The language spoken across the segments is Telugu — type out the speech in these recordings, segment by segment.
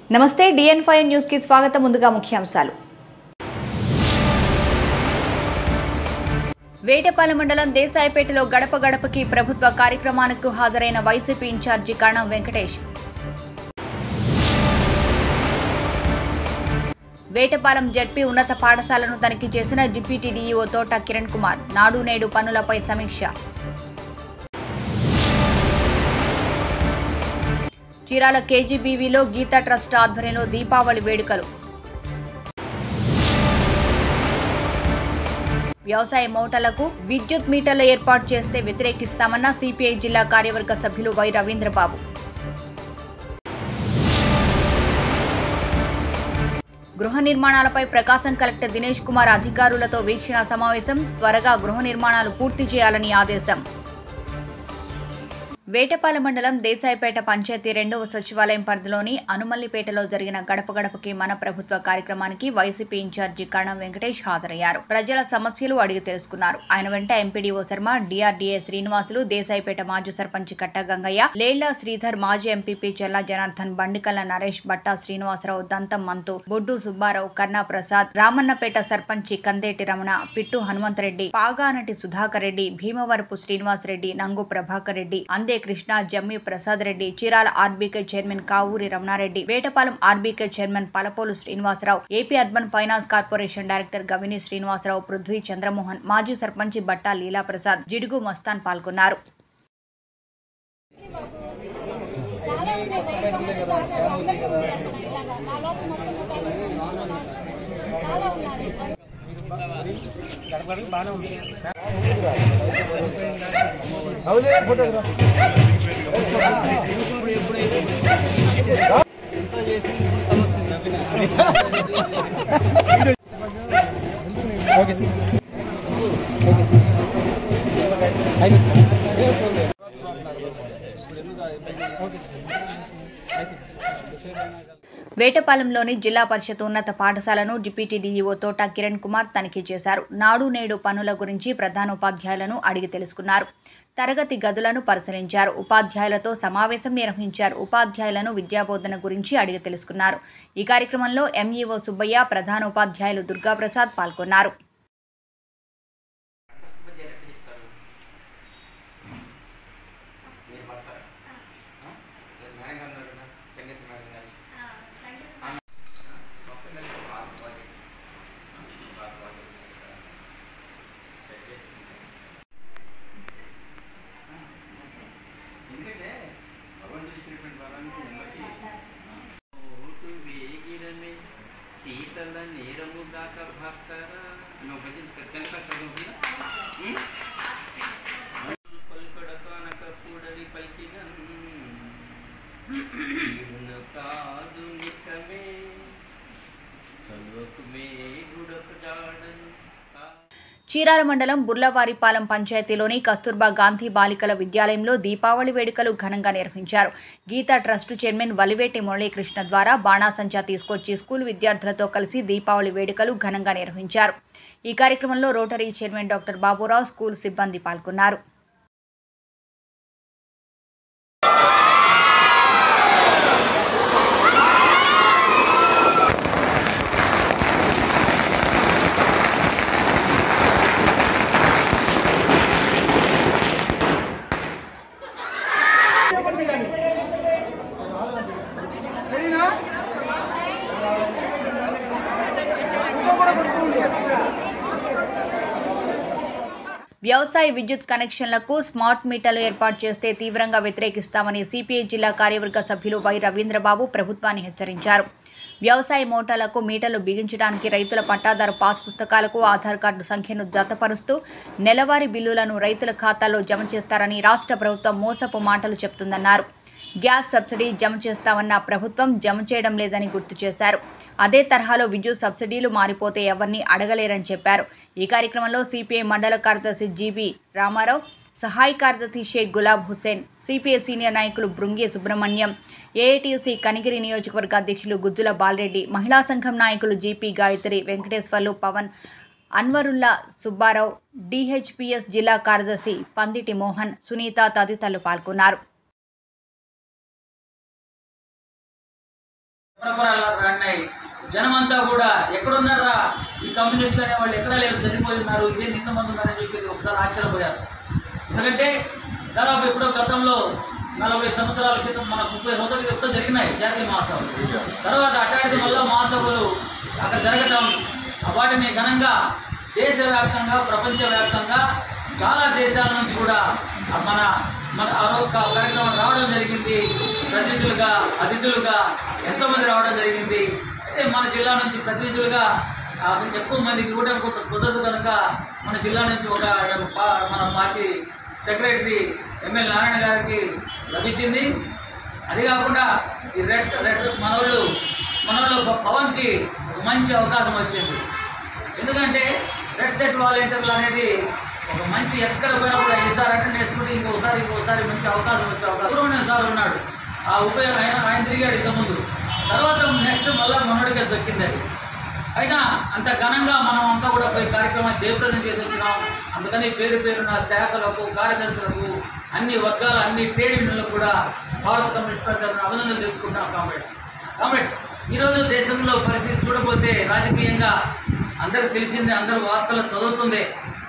నమస్తే డిఎన్ ఫైవ్ న్యూస్ కి స్వాగతం ముందుగా ముఖ్యాంశాలు వేటపాలెం మండలం దేశాయిపేటలో గడప గడపకి ప్రభుత్వ కార్యక్రమానికి హాజరైన వైసీపీ ఇన్ఛార్జి కణం వెంకటేష్ వేటపాలెం జడ్పీ ఉన్నత పాఠశాలను తనిఖీ చేసిన డిప్యూటీ డీఈఓ తోట కిరణ్ కుమార్ నాడు నేడు పనులపై సమీక్ష చీరాల కేజీబీవీలో గీతా ట్రస్ట్ ఆధ్వర్యంలో దీపావళి వేడుకలు వ్యవసాయ మోటార్లకు విద్యుత్ మీటర్లు ఏర్పాటు చేస్తే వ్యతిరేకిస్తామన్న సిపిఐ జిల్లా కార్యవర్గ సభ్యులు వై రవీంద్రబాబు గృహ నిర్మాణాలపై ప్రకాశం కలెక్టర్ దినేష్ కుమార్ అధికారులతో వీక్షణ సమావేశం త్వరగా గృహ నిర్మాణాలు పూర్తి చేయాలని ఆదేశం వేటపాలెం మండలం దేశాయిపేట పంచాయతీ రెండవ సచివాలయం పరిధిలోని అనుమల్లిపేటలో జరిగిన గడప గడపకి మన ప్రభుత్వ కార్యక్రమానికి వైసీపీ ఇన్ఛార్జి కణం వెంకటేష్ హాజరయ్యారు ప్రజల సమస్యలు అడిగి తెలుసుకున్నారు ఆయన వెంట ఎంపీడీఓ శర్మ డిఆర్డీఏ శ్రీనివాసులు దేశాయిపేట మాజీ సర్పంచ్ కట్ట గంగయ్య లేళ్ల శ్రీధర్ మాజీ ఎంపీపీ చెల్ల జనార్దన్ బండికల్ల నరేష్ బట్టా శ్రీనివాసరావు దంతం మంతు బొడ్డు సుబ్బారావు కన్నా ప్రసాద్ రామన్నపేట సర్పంచి కందేటి Ramana పిట్టు Hanumantha Reddy పాగానటి Sudhakar Reddy Bhimavarapu Srinivasa Reddy నంగు Prabhakar Reddy Ande Krishna Jammi Prasad Reddy Chirala RBK chairman Kavuri Ramanareddy Vetapalem RBK chairman Palapolu Srinivasarao AP urban finance corporation director Gavini Srinivasarao Prudhvi Chandramohan మాజీ సర్పంచి బట్టా లీలా ప్రసాద్ జిడుగు మస్తాన్ పాల్గొన్నారు వేటపాలెంలోని జిల్లా పరిషత్ ఉన్నత పాఠశాలను డిప్యూటీ డీఈఓ తోట కిరణ్ కుమార్ తనిఖీ చేశారు నాడు నేడు పనుల గురించి ప్రధానోపాధ్యాయులను అడిగి తెలుసుకున్నారు తరగతి గదులను పరిశీలించారు ఉపాధ్యాయులతో సమావేశం నిర్వహించారు ఉపాధ్యాయులను విద్యాబోధన గురించి అడిగి తెలుసుకున్నారు ఈ కార్యక్రమంలో ఎంఈఓ సుబ్బయ్య ప్రధానోపాధ్యాయులు దుర్గాప్రసాద్ పాల్గొన్నారు వేగిరమే శీతల నేరముగాక భాస్కర నువ్వు భజన తెలుసా చదువు పలుకడక అనక కూడలి పలికిన కాదు నికమే చదువుకుమే గుడకు జాడను చీరాల మండలం బుర్లవారిపాలెం పంచాయతీలోని కస్తూర్బా గాంధీ బాలికల విద్యాలయంలో దీపావళి వేడుకలు ఘనంగా నిర్వహించారు గీతా ట్రస్ట్ చైర్మన్ వలివేటి మురళీకృష్ణ ద్వారా బాణాసంచా తీసుకొచ్చి స్కూల్ విద్యార్థులతో కలిసి దీపావళి వేడుకలు ఘనంగా నిర్వహించారు ఈ కార్యక్రమంలో rotary chairman doctor Baburao school సిబ్బంది పాల్గొన్నారు వ్యవసాయ విద్యుత్ కనెక్షన్లకు స్మార్ట్ మీటర్లు ఏర్పాటు చేస్తే తీవ్రంగా వ్యతిరేకిస్తామని సిపిఐ జిల్లా కార్యవర్గ సభ్యులు వై రవీంద్రబాబు ప్రభుత్వాన్ని హెచ్చరించారు వ్యవసాయ మోటార్లకు మీటర్లు బిగించడానికి రైతుల పట్టాదారు పాస్ పుస్తకాలకు ఆధార్ కార్డు సంఖ్యను జతపరుస్తూ నెలవారీ బిల్లులను రైతుల ఖాతాల్లో జమ చేస్తారని రాష్ట్ర ప్రభుత్వం మోసపు మాటలు చెప్తుందన్నారు గ్యాస్ సబ్సిడీ జమ చేస్తామన్న ప్రభుత్వం జమ చేయడం లేదని గుర్తు చేశారు అదే తరహాలో విద్యుత్ సబ్సిడీలు మారిపోతే ఎవరిని అడగలేరని చెప్పారు ఈ కార్యక్రమంలో సిపిఐ మండల కార్యదర్శి జీబీ రామారావు సహాయ కార్యదర్శి షేక్ గులాబ్ హుసేన్ సిపిఐ సీనియర్ నాయకులు బృంగి సుబ్రహ్మణ్యం ఏఐటీసీ కనిగిరి నియోజకవర్గ అధ్యక్షులు గుజ్జుల బాలరెడ్డి మహిళా సంఘం నాయకులు జీపీ గాయత్రి వెంకటేశ్వర్లు పవన్ అన్వరుల్లా సుబ్బారావు డిహెచ్పిఎస్ జిల్లా కార్యదర్శి పందిటి మోహన్ సునీత తదితరులు పాల్గొన్నారు కొరకొరాలు అన్నాయి జనమంతా కూడా ఎక్కడున్నారా ఈ కమ్యూనిస్టులు అనే వాళ్ళు ఎక్కడ లేరు చనిపోయి ఉన్నారు ఇదే ఇంతమంది ఉన్నారని చెప్పి ఒకసారి ఆశ్చర్యపోయారు ఎందుకంటే దాదాపు ఎప్పుడో గతంలో నలభై సంవత్సరాల క్రితం మన ముప్పై సంవత్సరాల క్రితం ఎప్పుడో జరిగినాయి జాతీయ మహాసభలు తర్వాత అట్లాంటి మళ్ళా మహాసభలు అక్కడ జరగటం వాటిని ఘనంగా దేశవ్యాప్తంగా ప్రపంచవ్యాప్తంగా చాలా దేశాల నుంచి కూడా మన మన ఆరోగ్య కార్యక్రమం రావడం జరిగింది ప్రతినిధులుగా అతిథులుగా ఎంతోమంది రావడం జరిగింది అయితే మన జిల్లా నుంచి ప్రతినిధులుగా ఆ, ఎక్కువ మందికి కూడా కుదరదు కనుక మన జిల్లా నుంచి ఒక పా- మన పార్టీ సెక్రటరీ ఎమ్మెల్యే నారాయణ గారికి లభించింది అది కాకుండా ఈ రెడ్ రెడ్ మనోళ్ళు మనోళ్ళు పవన్కి ఒక మంచి అవకాశం వచ్చింది ఎందుకంటే రెడ్ సెట్ వాలంటీర్లు అనేది ఒక మంచి ఎక్కడ పోయినా కూడా ఈసారి అటెండ్ చేసుకుంటే ఇంకొకసారి ఇంకొకసారి మంచి అవకాశం వచ్చే అవకాశం సుబ్రహ్మణ్యం సార్ ఉన్నాడు ఆ ఉపయోగం ఆయన ఆయన తిరిగాడు ఇంతకుముందు తర్వాత నెక్స్ట్ మళ్ళా మనోడికి దక్కింది అది అయినా అంత ఘనంగా మనం అంతా కూడా పోయి కార్యక్రమాన్ని జయప్రదం చేసి వచ్చినాం అందుకని పేరు పేరున శాఖలకు కార్యదర్శులకు అన్ని వర్గాల అన్ని ట్రేడ్ యూనియన్లకు కూడా భారత కమ్యూనిస్ట్ పార్టీ తరఫున అభినందనలు తెలుపుకుంటాం కామ్రేడ్స్ కామ్రేడ్స్ ఈరోజు దేశంలో పరిస్థితి చూడబోతే రాజకీయంగా అందరికి తెలిసిందే అందరూ వార్తలు చదువుతుంది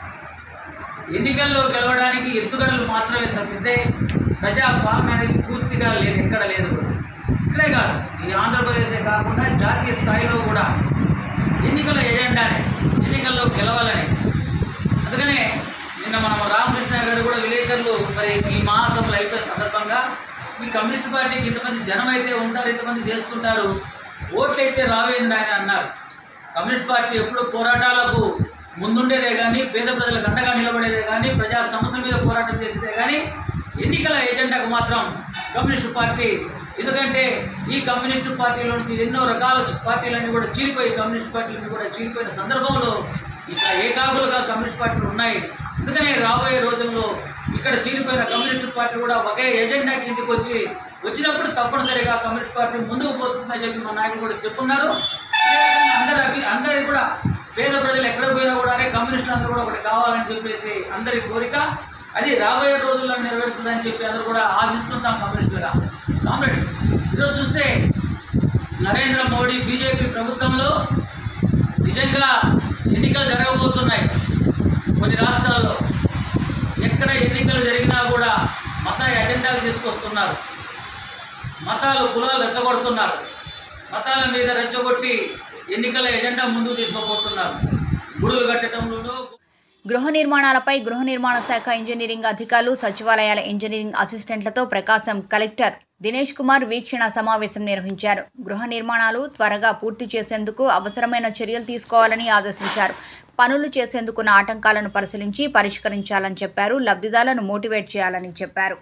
ఎన్నికల్లో గెలవడానికి ఎత్తుగడలు మాత్రమే తప్పిస్తే ప్రజా పాలన అనేది పూర్తిగా లేదు ఎక్కడ లేదు ఇక్కడే కాదు ఈ ఆంధ్రప్రదేశే కాకుండా జాతీయ స్థాయిలో కూడా ఎన్నికల ఎజెండానే ఎన్నికల్లో గెలవాలని అందుకనే నిన్న మనం రామకృష్ణ గారు కూడా విలేకరులు మరి ఈ మహాసభలు అయిపోయిన సందర్భంగా మీ కమ్యూనిస్ట్ పార్టీకి ఇంతమంది జనం అయితే ఉంటారు ఇంతమంది చేస్తుంటారు ఓట్లు అయితే రావేంద్ర ఆయన అన్నారు కమ్యూనిస్ట్ పార్టీ ఎప్పుడు పోరాటాలకు ముందుండేదే కానీ పేద ప్రజలకు అండగా నిలబడేదే కానీ ప్రజా సమస్యల మీద పోరాటం చేసేదే కానీ ఎన్నికల ఎజెండాకు మాత్రం కమ్యూనిస్ట్ పార్టీ ఎందుకంటే ఈ కమ్యూనిస్ట్ పార్టీలో నుంచి ఎన్నో రకాల పార్టీలన్నీ కూడా చీలిపోయి కమ్యూనిస్ట్ పార్టీలన్నీ కూడా చీలిపోయిన సందర్భంలో ఇక్కడ ఏకాకులుగా కమ్యూనిస్ట్ పార్టీలు ఉన్నాయి అందుకనే రాబోయే రోజుల్లో ఇక్కడ చీలిపోయిన కమ్యూనిస్ట్ పార్టీ కూడా ఒకే ఎజెండా కిందకి వచ్చి వచ్చినప్పుడు తప్పనిసరిగా కమ్యూనిస్ట్ పార్టీ ముందుకు పోతుందని చెప్పి మా నాయకులు కూడా చెప్పున్నారు అదేవిధంగా అందరి అభి అందరి కూడా పేద ప్రజలు ఎక్కడ పోయినా కూడా అరే కమ్యూనిస్టులు అందరూ కూడా ఒకటి కావాలని చెప్పేసి అందరి కోరిక అది రాబోయే రోజుల్లో నెరవేరుతుందని చెప్పి అందరూ కూడా ఆశిస్తుంటాం కమ్యూనిస్టులుగా కామ్రేడ్స్ ఈరోజు చూస్తే నరేంద్ర మోడీ బీజేపీ ప్రభుత్వంలో నిజంగా ఎన్నికలు జరగబోతున్నాయి కొన్ని రాష్ట్రాల్లో ఎక్కడ ఎన్నికలు జరిగినా కూడా మత ఎజెండాలు తీసుకొస్తున్నారు మతాలు కులాలు రెచ్చగొడుతున్నారు మతాల మీద రెచ్చగొట్టి ఎన్నికల ఎజెండా ముందుకు తీసుకుపోతున్నారు గుడులు కట్టడంలో గృహ నిర్మాణాలపై గృహ నిర్మాణ శాఖ ఇంజనీరింగ్ అధికారులు సచివాలయాల ఇంజనీరింగ్ అసిస్టెంట్లతో ప్రకాశం కలెక్టర్ దినేష్ కుమార్ వీక్షణ సమావేశం నిర్వహించారు గృహ నిర్మాణాలు త్వరగా పూర్తి చేసేందుకు అవసరమైన చర్యలు తీసుకోవాలని ఆదేశించారు పనులు చేసేందుకున్న ఆటంకాలను పరిశీలించి పరిష్కరించాలని చెప్పారు లబ్ధిదారులను మోటివేట్ చేయాలని చెప్పారు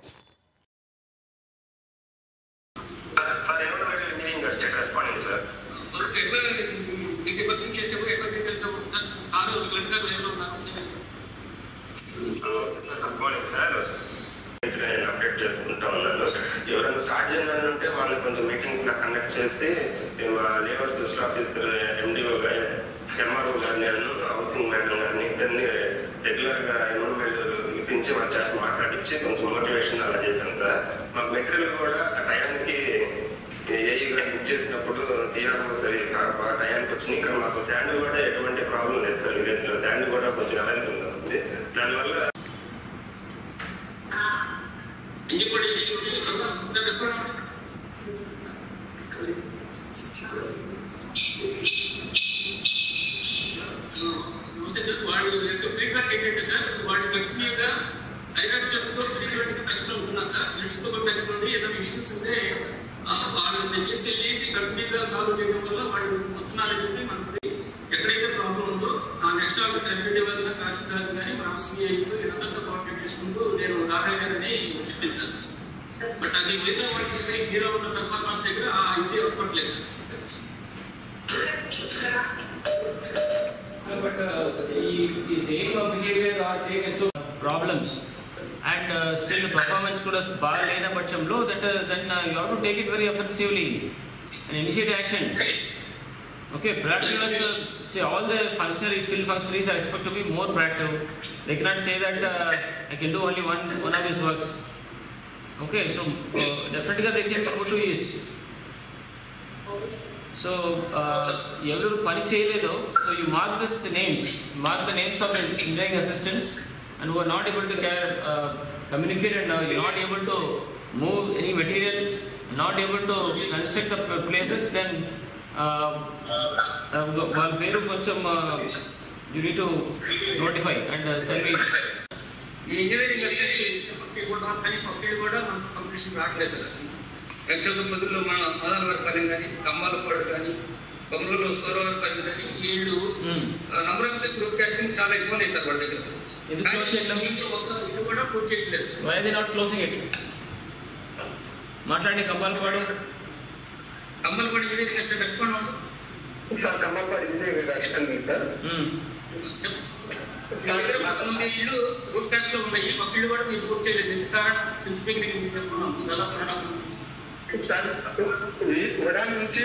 సార్ ఎవరు ఇంజనీరింగ్ స్టేట్ రెస్పాండింగ్ సార్ మనకు ఎట్లా మీకు బస్సింగ్ చేసేప్పుడు ఎట్లా తీసుకెళ్తాం సార్ సార్ ఒక గంట ఎవరు ఉన్నారు సార్ గుడ్ మార్నింగ్ సార్ నేను అప్డేట్ చేసుకుంటా ఉన్నాను ఎవరైనా స్టార్ట్ చేయాలని ఉంటే వాళ్ళు కొంచెం మీటింగ్స్ లా కండక్ట్ చేసి లేబర్ స్పెషల్ ఆఫీసర్ ఎండిఓ గారి ఎంఆర్ఓ గారిని హౌసింగ్ మేడం గారిని ఇద్దరిని రెగ్యులర్ గా ఎన్రోల్మెంట్ ఇప్పించి వాళ్ళ చేత మాట్లాడించి కొంచెం మోటివేషన్ అలా చేశాను సార్ మాకు మెటీరియల్ కూడా ఆ టైంకి ఏఈ గారు బుక్ చేసినప్పుడు జిఆర్ఓ సరి బాగా టైంకి వచ్చింది ఇక్కడ మాకు శాండ్ కూడా ఎటువంటి ప్రాబ్లం లేదు సార్ విలేజ్ లో శాండ్ కూడా కొంచెం అవైలబుల్ ఉంది దానివల్ల ఇంకొకటి సార్ రెస్పాండ్ నమస్తే సార్ వాళ్ళు యొక్క ఫీడ్బ్యాక్ ఏంటంటే సార్ వాళ్ళు కంటిన్యూగా ఐరన్ స్టెప్స్ తో ఫ్రీక్వెంట్ పెంచుతూ ఉంటున్నారు సార్ లిస్ట్ తో పెంచుతుంది ఏదైనా ఇష్యూస్ ఉంటే ఆ, వాళ్ళని తీసుకెళ్ళేసి కంటిన్యూగా సాల్వ్ చేయడం వల్ల వాళ్ళు వస్తున్నారని చెప్పి మనకి ఎక్కడైతే ప్రాబ్లం ఉందో ఆ నెక్స్ట్ ఆఫీస్ ఎగ్జిక్యూటివ్స్ తహసీల్దార్ కానీ మన సిఐ వీళ్ళందరితో కోఆర్డినేట్ చేసుకుంటూ నేను రాగలిగానని చెప్పింది సార్ బట్ అది మిగతా వాళ్ళకి చెప్పి హీరో ఉన్న పెర్ఫార్మెన్స్ దగ్గర ఆ ఇది అవ్వట్లేదు sir No, but uh, the, the same uh, behavior or same is so problems and uh, still the performance could have bar lena పక్షంలో that uh, then uh, you have to take it very offensively and initiate action okay proactive is, uh, say all the functionaries field functionaries are expected to be more proactive they cannot say that uh, i can do only one one of these works okay so uh, definitely they can be put to use so ఎవరు పని చేయలేదో so you mark this names mark the names of engineering assistants and are not able to care communicate and you not able to move any materials not able to construct the places then వాళ్ళ పేరు కొంచెం you need to notify and send me ఈ ఇంజనీరింగ్ అసిస్టెంట్స్ కూడా కనీసం ఒకే కూడా మన కంపిటీషన్ రావట్లేదు సార్ యాక్చువల్గా బదులు మన ఆదాలవరపల్లి కానీ కమ్మాలపాడు కానీ బొమ్మలలో సోరవరపల్లి కానీ వీళ్ళు నంబర్ ఆఫ్ గ్రూప్ కాస్టింగ్ చాలా ఎక్కువ ఉన్నాయి సార్ వాళ్ళ దగ్గర ఎందుకు కానీ close చేయట్లేదు? వీళ్ళు ఒక ఇది కూడా పూర్తి చేయట్లేదు sir why is not closing it మాట్లాడి Kampalapadu Kammalapadu engineering assistant respond అవ్వండి sir Kammapadu engineering assistant sir మీ దగ్గర కొంతమంది ఇల్లు రూఫ్ కాస్ట్ లో ఉన్నాయి ఒక ఇల్లు కూడా మీరు పూర్తి చేయలేదు ఎందుకు కారణం సిన్స్ దగ్గర నుంచి చెప్తున్నాం దాదాపు రెండు వందల నుంచి. సార్ ఈ గోడాన్ నుంచి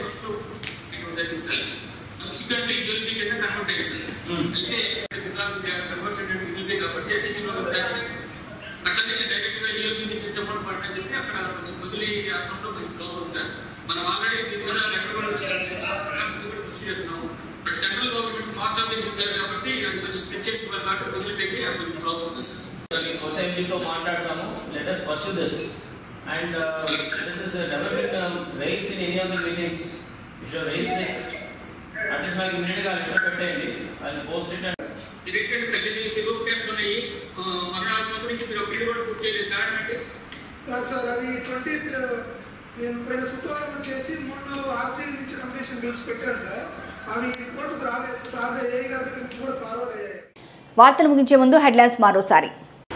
సబ్సిక్వెంట్లీ యూఎల్పీ కింద కన్వర్ట్ అయ్యింది సార్ Hmm. అయితే because they are converted and ULP కాబట్టి ఎస్ఎస్సీ లో అట్లనే డైరెక్ట్ గా యూఎల్పీ నుంచి చెప్పడం పడని చెప్పి అక్కడ కొంచెం బదిలీ అకౌంట్ లో కొంచెం ప్రాబ్లం సార్ మనం ఆల్రెడీ దీని మీద లెటర్ కూడా కృషి చేస్తున్నాము but central government part of the ఉంటారు కాబట్టి అది కొంచెం స్పెచ్ చేసి వాళ్ళ దాకా బదిలీకి అది కొంచెం ప్రాబ్లం ఉంది సార్ కొత్త ఎంపీతో మాట్లాడతాము let us pursue this and uh, this is uh, never been um, raised in any of the meetings you should raise this at least నాకు immediate గా లెటర్ పెట్టేయండి I post it and related పెద్ద రూఫ్ టెస్ట్ ఉన్నాయి ఆ, మరణాల ముందు నుంచి మీరు ఒక ఇల్లు కూడా పూర్తి చేయలేదు కారణం ఏంటి కాదు సార్ అది ట్వంటీ నేను పోయిన శుక్రవారం వచ్చేసి మూడు ఆర్సీ నుంచి కంప్లీషన్ బిల్స్ పెట్టాను సార్ అవి రిపోర్ట్కి రాలేదు సార్ ఏ గారి దగ్గర నుంచి కూడా ఫార్వర్డ్ అయ్యాయి వార్తలు ముగించే ముందు హెడ్లైన్స్ మరోసారి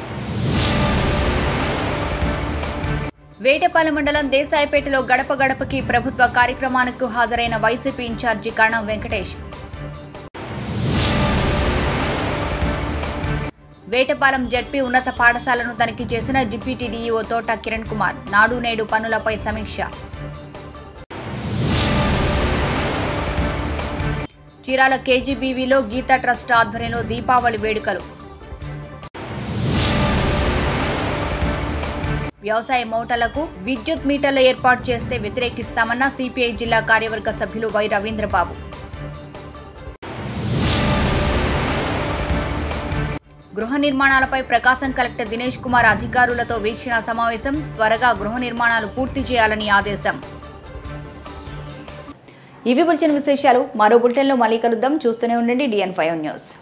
వేటపాలెం మండలం దేశాయిపేటలో గడప గడపకి ప్రభుత్వ కార్యక్రమానికి హాజరైన వైసీపీ ఇన్ఛార్జి కరణం వెంకటేష్ వేటపాలెం జడ్పీ ఉన్నత పాఠశాలను తనిఖీ చేసిన డిప్యూటీ డీఈఓ తోట కిరణ్ కుమార్ నాడు నేడు పనులపై సమీక్ష చీరాల కేజీబీవీలో గీతా ట్రస్ట్ ఆధ్వర్యంలో దీపావళి వేడుకలు వ్యవసాయ మోటార్లకు విద్యుత్ మీటర్లు ఏర్పాటు చేస్తే వ్యతిరేకిస్తామన్న సిపిఐ జిల్లా కార్యవర్గ సభ్యులు వై రవీంద్రబాబు గృహ నిర్మాణాలపై ప్రకాశం కలెక్టర్ దినేష్ కుమార్ అధికారులతో వీక్షణ సమావేశం త్వరగా గృహ నిర్మాణాలు పూర్తి చేయాలని ఆదేశం ఇవి బులెటిన్ విశేషాలు మరో బులెటిన్లో మళ్ళీ కలుద్దాం చూస్తూనే ఉండండి డిఎన్ ఫైవ్ న్యూస్